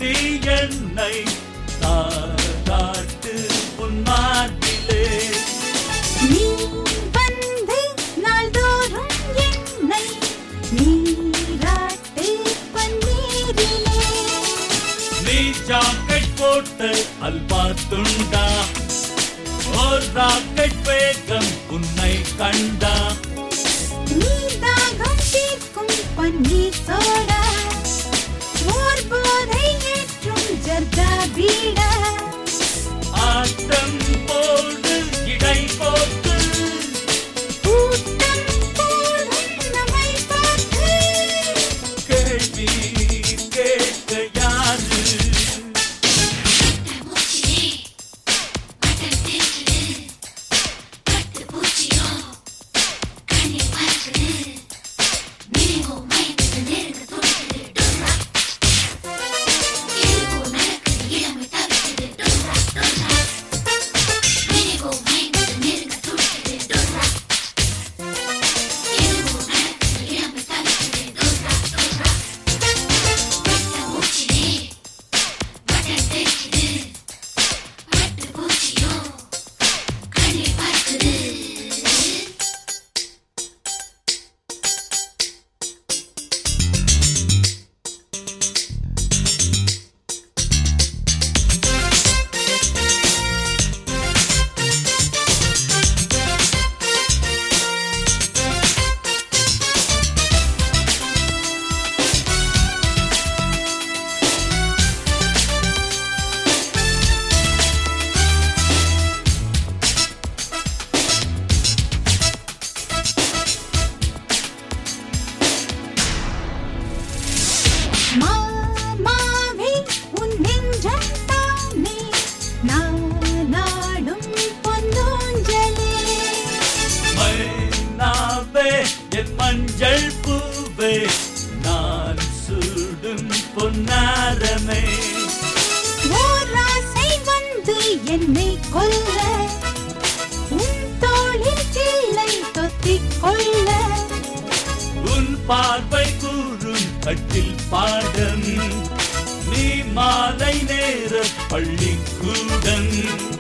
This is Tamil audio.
கேள்வி என்னை தாராட்டு உன்மாட்டிலே நீ வந்து நாள்தோறும் என்னை நீராட்டு பன்னீரிலே நீ ஜாக்கெட் போட்டு அல்வா துண்டா ஓர் ராக்கெட் வேகம் உன்னை கண்டா நீ தாகம் தீர்க்கும் பன்னீர் சோடா ஓர் போதை ஏற்றும் ஜர்தா பீடா ஆட்டம் போடு இடை போட்டு கூட்டம் போடும் நம்மை பார்த்து கேள்வி கேட்க யாரு மூச்சிலே மடல் தேய்க்குது பட்டு பூச்சியோ கண்ணில் பார்க்குது மினிங்கோ மயங்குது நெருங்க துடிக்குது டொர்ரா இருகோ நடக்குது இளமை தவிக்குது டொர்ரா டொர்ரா மினிங்கோ மயங்குது நெருங்க துடிக்குது டொர்ரா இருகோ நடக்குது இளமை தவிக்குது டொர்ரா டொர்ரா பட்ட மூச்சிலே மடல் தேய்க்குது பட்டு பூச்சியோ கண்ணில் பார்க்குது மாமாவே உன் நெஞ்சம் தானே நானாடும் பொன்னூஞ்சலே மைனாவே என் மஞ்சள் பூவே நான் சூடும் பொன்னாரமே ஓர் ஆசை வந்து என்னை கொல்ல உன் தோளில் கிள்ளை தொத்திக் கொள்ள உன் பார்வை கூறும் கட்டில் பாடம் நீ மாலை நேர பள்ளிக்கூடம்